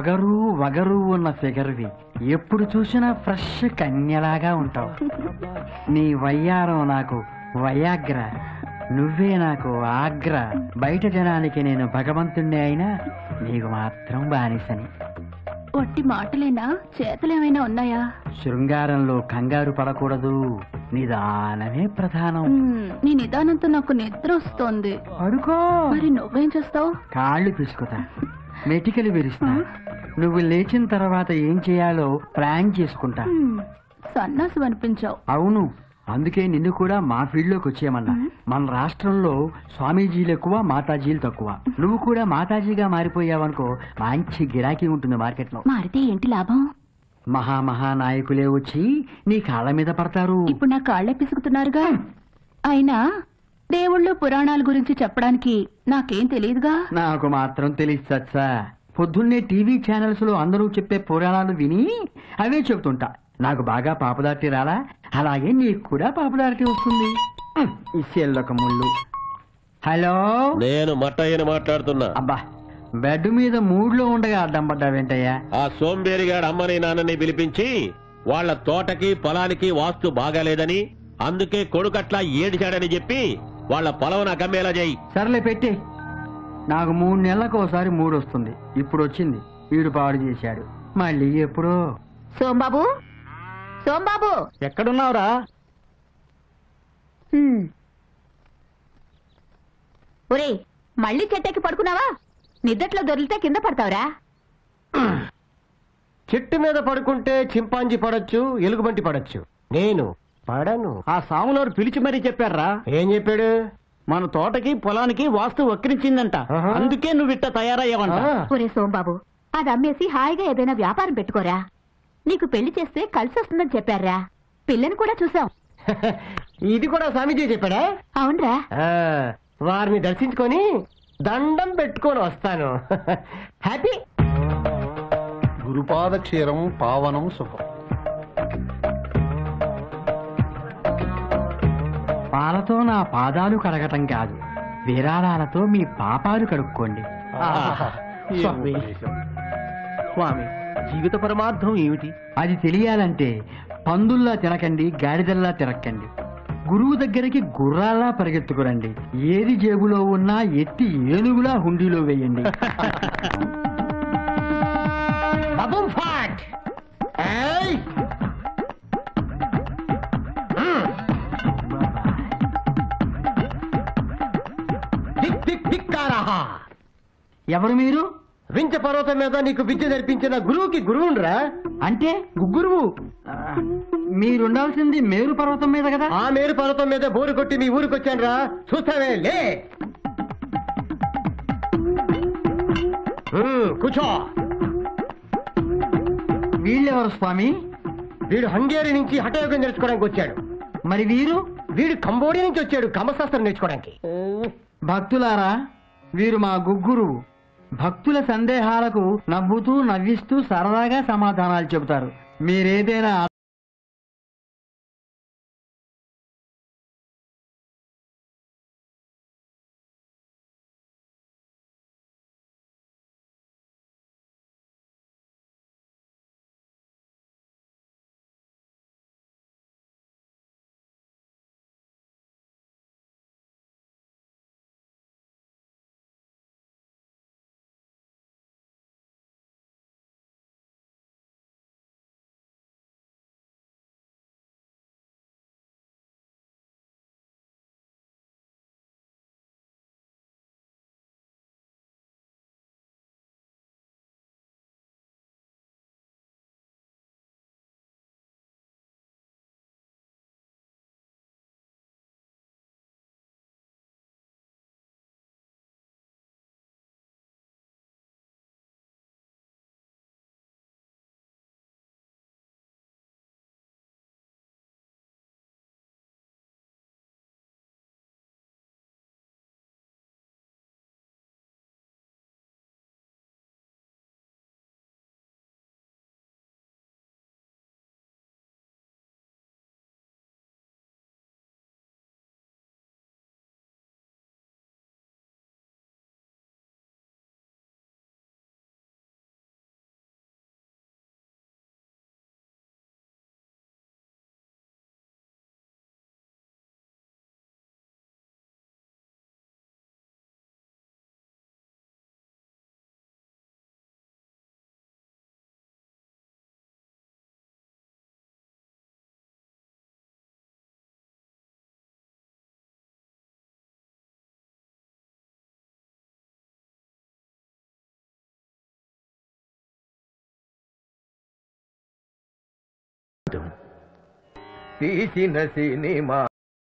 పొగరు వగరు ఉన్న ఫిగర్వి ఎప్పుడు చూసినా ఫ్రెష్ కన్యలాగా ఉంటావు నీ వయ్యారం నాకు వయాగ్ర నువ్వే నాకు ఆగ్ర బయట జనానికి నేను భగవంతుణ్ణి అయినా నీకు మాత్రం బానిసని ఒట్టి మాటలేనా చేతలేమైనా ఉన్నాయా శృంగారంలో కంగారు పడకూడదు నిదానమే ప్రధానం మ్మ్, నీ నిదానంతో నాకు నిద్ర వస్తోంది పడుకో మరి నువ్వేం చేస్తావు కాళ్ళు పిసుకుతా మెటికలు విరుస్తా నువ్వు లేచిన తర్వాత ఏం చేయాలో ప్లాన్ చేసుకుంటా సన్నాసు అనిపించావు అవును అందుకే నిన్ను కూడా మా ఫీల్డ్ లోకి వచ్చేయమన్నా మన రాష్ట్రంలో స్వామీజీలు ఎక్కువ మాతాజీలు తక్కువ నువ్వు కూడా మాతాజీగా మారిపోయావనుకో మంచి గిరాకీ ఉంటుంది మార్కెట్లో మారితే ఏంటి లాభం మహా మహా నాయకులే వచ్చి నీ కాళ్ళ మీద పడతారు ఇప్పుడు నా కాళ్ళే పిసుకుతున్నారుగా అయినా దేవుళ్ళు పురాణాల గురించి చెప్పడానికి నాకేం తెలియదుగా నాకు మాత్రం తెలియదు సత్సా పొద్దున్నే టీవీ ఛానల్స్ లో అందరూ చెప్పే పురాణాలు విని అవే చెబుతుంటా నాకు బాగా పాపదార్టి రాలా అలాగే నీకు కూడా పాపదార్టి వస్తుంది ఉహ్, ఈ సెల్లొక ముళ్ళు హలో నేను మట్టయ్యని మాట్లాడుతున్నా అబ్బా బెడ్ మీద మూడ్లో ఉండగా అడ్డం పడ్డా వెంటయ్యా ఆ సోంబేరిగాడు అమ్మని నాన్నని పిలిపించి వాళ్ళ తోటకి పొలానికి వాస్తు బాగాలేదని అందుకే కొడుకట్లా ఏడిచాడని చెప్పి వాళ్ళ పొలం నాకు అమ్మేలా చేయి సర్లే పెట్టి నాకు మూడు నెలలకు ఒకసారి మూడు వస్తుంది ఇప్పుడు వచ్చింది వీడు పాడు చేశాడు మళ్ళీ ఎప్పుడో సోంబాబు సోంబాబు ఎక్కడున్నావురా ఒరే మళ్ళీ చెట్టెక్కి పడుకున్నావా నిద్దట్లో దొరికితే కింద పడతావురా చెట్టు మీద పడుకుంటే చింపాంజీ పడొచ్చు ఎలుగుబంటి పడొచ్చు నేను పడను ఆ సాములోరు పిలిచి మరీ చెప్పారా ఏం చెప్పాడు మన తోటకి పొలానికి వాస్తు వక్రించిందంట ఆహా. అందుకే నువ్వు ఇట్ట తయారయ్యావంట ఆ, ఒరే సోంబాబు అది అమ్మేసి హాయిగా ఏదైనా వ్యాపారం పెట్టుకోరా నీకు పెళ్లి చేస్తే కలిసి వస్తుందని చెప్పారా పిల్లని కూడా చూసాం ఇది కూడా స్వామీజీ చెప్పాడా అవునరా ఆ, వారిని దర్శించుకొని దండం పెట్టుకొని వస్తాను హ్యాపీ గురుపాద క్షీరం పావనం శుభం పాలతో నా పాదాలు కడగటం కాదు విరాళాలతో మీ పాపాలు కడుక్కోండి స్వామి స్వామి జీవిత పరమార్థం ఏమిటి అది తెలియాలంటే పందుల్లా తినకండి గాడిదల్లా తిరక్కండి గురువు దగ్గరికి గుర్రాల్లా పరిగెత్తుకురండి ఏది జేబులో ఉన్నా ఎత్తి ఏనుగులా హుండీలో వేయండి బబుల్ ఫాట్ ఏయ్! దిక్ దిక్ దిక్కారహా ఎవరు మీరు వించ పర్వతం మీద నీకు విద్య నేర్పించిన గురువుకి గురువుండ్రా అంటే గుగ్గురువు ఆ, మీరుండాల్సింది మేరు పర్వతం మీద కదా ఆ మేరు పర్వతం మీద బోరు కొట్టి మీ ఊరికి వచ్చానురా చూస్తావే లే హ్మ్, కూర్చో వీళ్ళెవరు స్వామి వీడు హంగేరి నుంచి హఠయోగం నేర్చుకోవడానికి వచ్చాడు మరి వీరు వీడు కంబోడియా నుంచి వచ్చాడు కమశాస్త్రం నేర్చుకోవడానికి భక్తులారా వీరు మా గుగ్గురువు భక్తుల సందేహాలకు నవ్వుతూ నవ్విస్తూ సరదాగా సమాధానాలు చెబుతారు మీరేదైనా వద్దు తీసిన సినిమా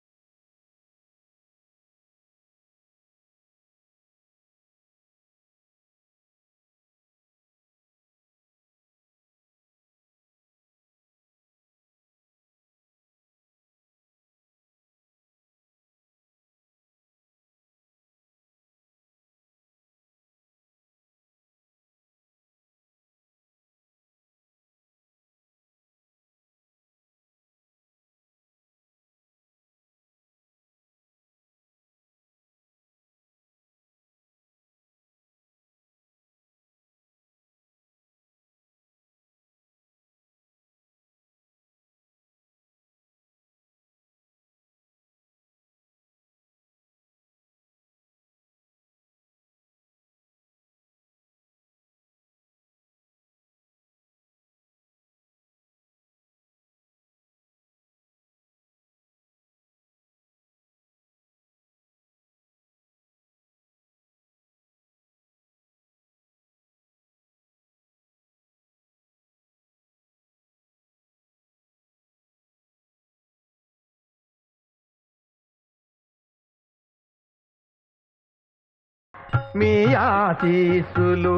మీ ఆశీస్సులు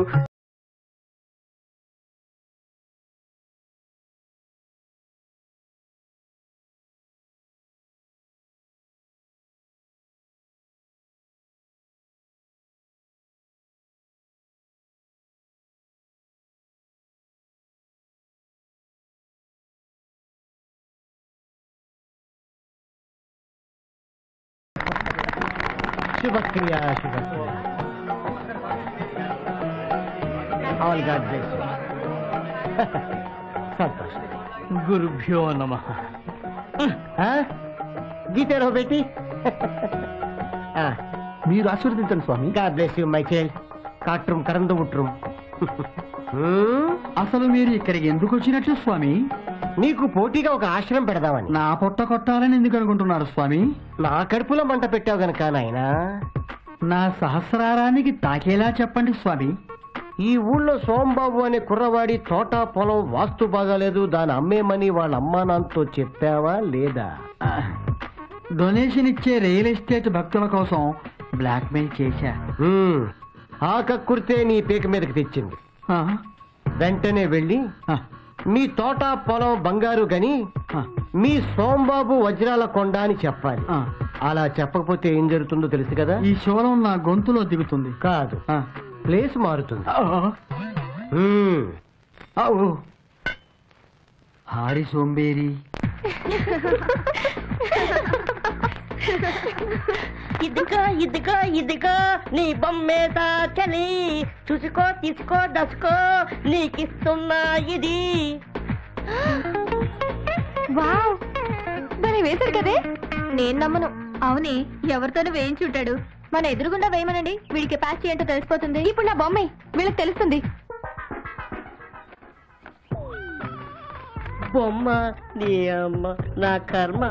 శుభక్రియ శుభక్రియ ఆల్ గాడ్ బ్లెస్ సంతోషం గురుభ్యో నమ గీతారో బేటి మీరు ఆశీర్వదించండి స్వామి god bless you my child కాట్rum కరందు ఉట్rum అసలు మీరు ఇక్కడికి ఎందుకు వచ్చినట్లు స్వామి నీకు పోటీగా ఒక ఆశ్రమం పెడదామని నా పొట్ట కొట్టాలని ఎందుకు అనుకుంటున్నారు స్వామి నా కడుపులో మంట పెట్టావు గనక నాయనా నా సహస్రారానికి తాకేలా చెప్పండి స్వామి ఈ ఊళ్ళో సోంబాబు అనే కుర్రవాడి తోట పొలం వాస్తు బాగాలేదు దాని అమ్మేమని వాళ్ళ అమ్మా నాన్నతో చెప్పావా లేదా ఆ, డొనేషన్ ఇచ్చే రియల్ ఎస్టేట్ భక్తుల కోసం బ్లాక్మెయిల్ చేశా హ్మ్. ఆ కక్కుర్తే నీ పీక మీదకి తెచ్చింది ఆ, వెంటనే వెళ్ళి ఆ, మీ తోట పొలం బంగారు గని ఆ, మీ సోంబాబు వజ్రాల కొండ అని చెప్పాలి ఆ. అలా చెప్పకపోతే ఏం జరుగుతుందో తెలుసు కదా ఈ శూలం నా గొంతులో దిగుతుంది కాదు ఆ, ప్లేస్ మారుతుంది ఆ, హ్మ్. ఆ, ఓ. హారి సోంబేరి ఇదిగో ఇదిగో ఇదిగో నీ బొమ్మేత చలి చూసుకో తీసుకో దసుకో నీకిస్తున్నా ఇది వావ్ మరి వేశారు కదే నేను నమ్మను అవునే ఎవరితోనూ వేయించుంటాడు మన ఎదురుగుండా వేయమనండి వీడి కెపాసిటీ ఏంటో తెలిసిపోతుంది ఇప్పుడు నా బొమ్మే వీళ్ళకి తెలుస్తుంది బొమ్మ నీ అమ్మ నా కర్మ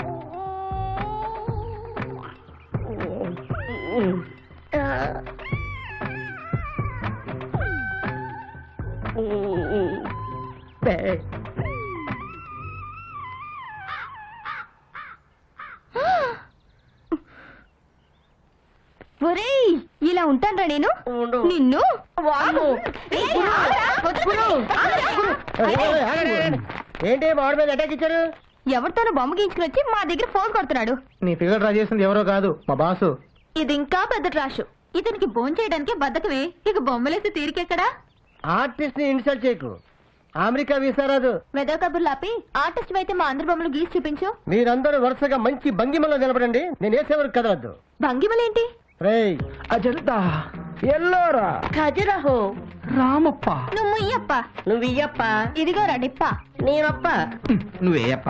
ఒరేయ్ ఇలా ఉంటానరా నేను ఉండు. నిన్ను వాము. ఏయ్, ఆగరా, వద్దు. ఆగరా. ఏయ్, ఆగండి, ఆగండి. ఏంటి మామిడి మీద అటాక్ ఇచ్చారు ఎవరితోనూ బొమ్మ గీయించుకుని వచ్చి మా దగ్గర ఫోన్ కొడుతున్నాడు నీ ఫిగర్ డ్రా చేసింది ఎవరో కాదు మా బాసు ఇది ఇంకా పెద్ద ట్రాష్ ఇతనికి బోన్ చేయడానికి బద్దకమే ఇక బొమ్మలేసి తీరికెక్కడా ఆర్టిస్ట్ ని ఇన్సల్ట్ చేయకు అమెరికా వీసా రాదు వెదవ కబుర్లు ఆపి ఆర్టిస్ట్ అయితే మా అందరి బొమ్మలు గీసి చూపించు మీరందరూ వరుసగా మంచి భంగిమలో నిలబడండి నేను వేసేవరకు కదలద్దు భంగిమలేంటి రేయ్ అజంతా ఎల్లోరా ఖజురహో రామప్ప నువ్వు ముయ్యప్ప నువ్వు ఇయ్యప్ప ఇదిగో రడిప్ప నేనప్ప నువ్వేయప్ప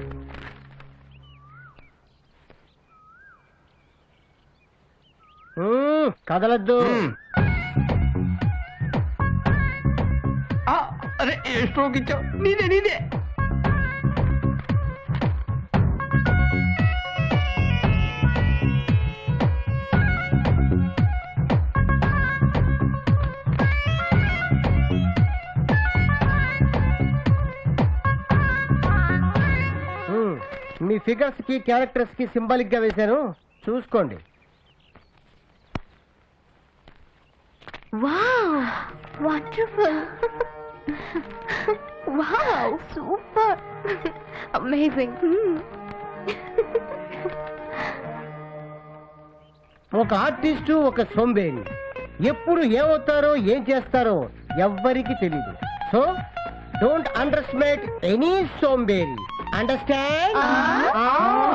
మ్మ్, కదలద్దు అరే ఏ స్ట్రోక్ ఇచ్చావు నీదే నీదే మీ ఫిగర్స్ కి క్యారెక్టర్స్ కి సింబాలిక్ గా వేశాను చూసుకోండి wow wonderful wow super amazing ఒక ఆర్టిస్టు ఒక సోంబేరి ఎప్పుడు ఏమవుతారో ఏం చేస్తారో ఎవ్వరికి తెలియదు so don't underestimate any సోంబేరి అండర్స్టాండ్